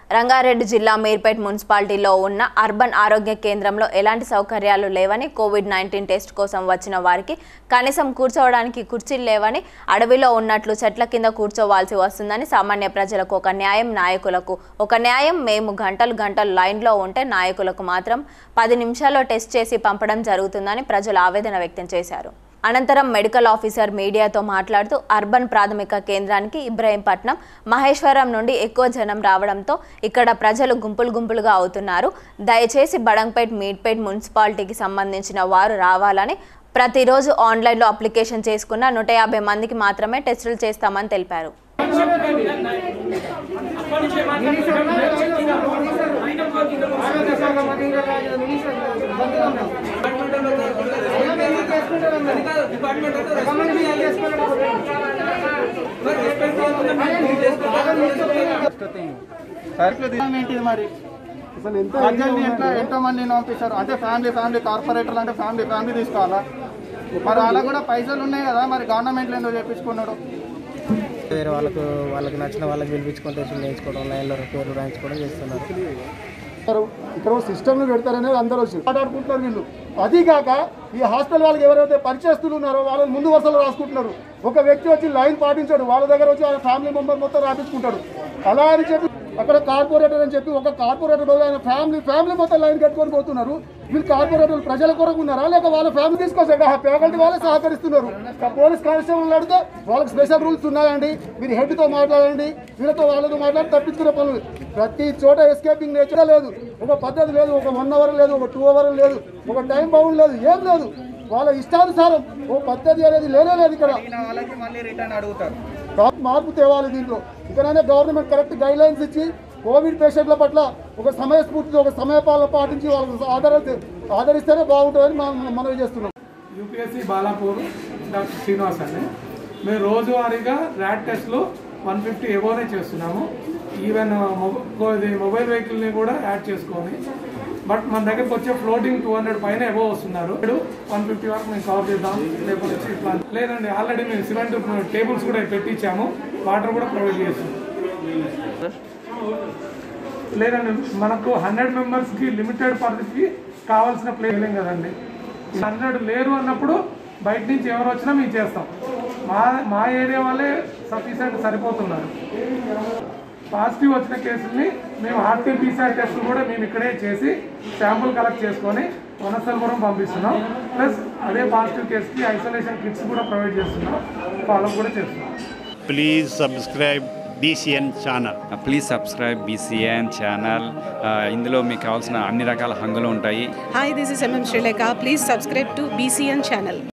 రంగారెడ్డి జిల్లా మీర్పేట్ మున్సిపాలిటీలో ఉన్న అర్బన్ ఆరోగ్య కేంద్రంలో ఎలాంటి సౌకర్యాలు లేవని కోవిడ్ నైన్టీన్ టెస్ట్ కోసం వచ్చిన వారికి కనీసం కూర్చోవడానికి కుర్చీలు లేవని అడవిలో ఉన్నట్లు చెట్ల కింద కూర్చోవాల్సి వస్తుందని సామాన్య ప్రజలకు ఒక న్యాయం నాయకులకు ఒక న్యాయం మేము గంటలు గంటలు లైన్లో ఉంటే నాయకులకు మాత్రం పది నిమిషాల్లో టెస్ట్ చేసి పంపడం జరుగుతుందని ప్రజలు ఆవేదన వ్యక్తం చేశారు అనంతరం మెడికల్ ఆఫీసర్ మీడియాతో మాట్లాడుతూ అర్బన్ ప్రాథమిక కేంద్రానికి ఇబ్రహీంపట్నం మహేశ్వరం నుండి ఎక్కువ జనం రావడంతో ఇక్కడ ప్రజలు గుంపులు గుంపులుగా అవుతున్నారు దయచేసి బడంగ్పేట్ మీడ్పేట్ మున్సిపాలిటీకి సంబంధించిన వారు రావాలని ప్రతిరోజు ఆన్లైన్లో అప్లికేషన్ చేసుకున్న నూట యాభై మందికి మాత్రమే టెస్టులు చేస్తామని తెలిపారు ఏంటిది మరి ప్రజల్ని ఎట్లా ఎంతో మందిని పంపిస్తారు అంటే ఫ్యామిలీ ఫ్యామిలీ కార్పొరేటర్లు అంటే ఫ్యామిలీ ఫ్యామిలీ తీసుకోవాలా మరి అలా కూడా పైసలు ఉన్నాయి కదా మరి గవర్నమెంట్ ఎందుకు చేపించుకున్నాడు వేరే వాళ్ళకు వాళ్ళకి నచ్చిన వాళ్ళకి పిలిపించుకొని టెస్టులు చేయించుకోవడం లైన్లో పేర్లు రాయించుకోవడం చేస్తున్నారు ఇక్కడ సిస్టమ్లు పెడతారనేది అందరూ వచ్చి మాట్లాడుకుంటున్నారు వీళ్ళు అది కాక ఈ హాస్టల్ వాళ్ళకి ఎవరైతే పరిచయస్తులు ఉన్నారో వాళ్ళని ముందు వరుసలో రాసుకుంటున్నారు ఒక వ్యక్తి వచ్చి లైన్ పాటించాడు వాళ్ళ దగ్గర వచ్చి ఆ ఫ్యామిలీ మెంబర్ మొత్తం రాపించుకుంటాడు అలా అని చెప్పి అక్కడ కార్పొరేటర్ అని చెప్పి ఒక కార్పొరేటర్ బదులు ఆయన ఫ్యామిలీ ఫ్యామిలీ మొత్తం లైన్ కట్టుకొని పోతున్నారు వీళ్ళు కార్పొరేటర్లు ప్రజల కొరకు ఉన్నారా లేక వాళ్ళ ఫ్యామిలీ తీసుకొచ్చాడు ఆ ఫ్యాకల్టీ వాళ్ళే సహకరిస్తున్నారు ఆ పోలీస్ కానిస్టేబుల్ అడిగితే వాళ్ళకి స్పెషల్ రూల్స్ ఉన్నాయండి మీరు హెడ్తో మాట్లాడండి వీళ్ళతో వాళ్ళతో మాట్లాడి తప్పించుకునే పనులు ప్రతి చోట ఎస్కేపింగ్ నేచర్ లేదు ఒక పద్ధతి లేదు ఒక వన్ అవర్ లేదు ఒక టూ అవర్ లేదు ఒక టైం బౌండ్ లేదు ఏం లేదు వాళ్ళ ఇష్టానుసారం ఓ పద్ధతి అనేది లేనే లేదు ఇక్కడ ఈయన వాళ్ళకి మళ్ళీ రిటర్న్ అడుగుతారు టాప్ మార్పు తేవాలి దీంట్లో ఇకనైనా గవర్నమెంట్ కరెక్ట్ గైడ్ లైన్స్ ఇచ్చి కోవిడ్ పేషెంట్ల పట్ల ఒక సమయస్ఫూర్తితో ఒక సమయపాలన పాటించి వాళ్ళకి ఆదర ఆదరిస్తేనే బాగుంటుందని మనం మనవి చేస్తున్నాం యూపీఎస్సీ బాలాపూర్ డాక్టర్ శ్రీనివాస్ అండి మేము రోజువారీగా ర్యాట్ టెస్ట్లు వన్ ఫిఫ్టీ ఎబోనే చేస్తున్నాము ఈవెన్ మొబ- ఇది మొబైల్ వెహికల్ని కూడా యాడ్ చేసుకొని బట్ మన దగ్గరకు వచ్చే ఫ్లోటింగ్ టూ హండ్రెడ్ పైన ఎబో వస్తున్నారు ఇప్పుడు వన్ ఫిఫ్టీ వరకు మేము కవర్ చేద్దాం లేకపోతే వచ్చి ఇట్లా లేదండి ఆల్రెడీ మేము సిమెంట్ టేబుల్స్ కూడా పెట్టించాము వాటర్ కూడా ప్రొవైడ్ చేస్తాం లేదండి మనకు హండ్రెడ్ మెంబర్స్కి లిమిటెడ్ పరిధికి కావాల్సిన ప్లేస్ లేం కదండి హండ్రెడ్ లేరు అన్నప్పుడు బయట నుంచి ఎవరు వచ్చినా మేము చేస్తాం మా మా ఏరియా వాళ్ళే సఫిషియెంట్ సరిపోతున్నారు పాజిటివ్ వచ్చిన కేసుల్ని మేము ఆర్టీ పీసీఆర్ టెస్టులు కూడా మేము ఇక్కడే చేసి శాంపుల్ కలెక్ట్ చేసుకొని వనస్థలపురం పంపిస్తున్నాం ప్లస్ అదే పాజిటివ్ కేసుకి ఐసోలేషన్ కిట్స్ కూడా ప్రొవైడ్ చేస్తున్నాం ఫాలో కూడా చేస్తున్నాం please subscribe BCN channel. Please subscribe BCN channel ఇందులో మీకు కావాల్సిన అన్ని రకాల హంగులు ఉంటాయి Hi, this is MM Sri Lanka. Please subscribe to BCN channel.